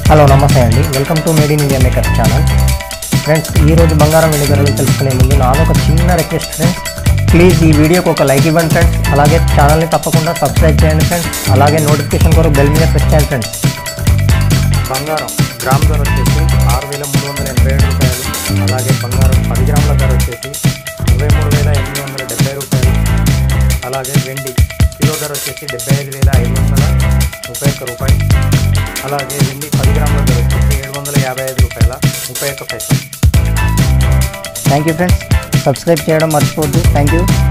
hello నమస్తే అండి welcome to made in India maker channel friends ఈ రోజు బంగారం వెండి ధరలు తెలుసుకునే ముందు నాది ఒక చిన్న రిక్వెస్ట్ ఫ్రెండ్స్ ప్లీజ్ ఈ వీడియోకి ఒక లైక్ ఇవ్వండి ఫ్రెండ్స్ అలాగే ఛానల్ని తప్పకుండా సబ్స్క్రైబ్ చేయండి ఫ్రెండ్స్ అలాగే నోటిఫికేషన్ కొరకు బెల్ మీద ప్రెస్ చేయండి ఫ్రెండ్స్ బంగారం గ్రామ్ ధర వచ్చేసి ఆరు వేల మూడు వందల ఎనభై ఏడు రూపాయలు అలాగే బంగారం పది గ్రాముల ధర వచ్చేసి ఇరవై మూడు వేల ఎనిమిది వందల డెబ్బై రూపాయలు అలాగే వెండి కిలో ధర వచ్చేసి డెబ్బై ఐదు వేల ఐదు వందల ముప్పై ఒక్క రూపాయలు అలాగే వెండి పది గ్రాముల ధర వచ్చేసి ఏడు వందల యాభై ఐదు రూపాయల ముప్పై ఒక్క పైసలు థ్యాంక్ యూ ఫ్రెండ్స్ సబ్స్క్రైబ్ చేయడం మర్చిపోవద్దు థ్యాంక్ యూ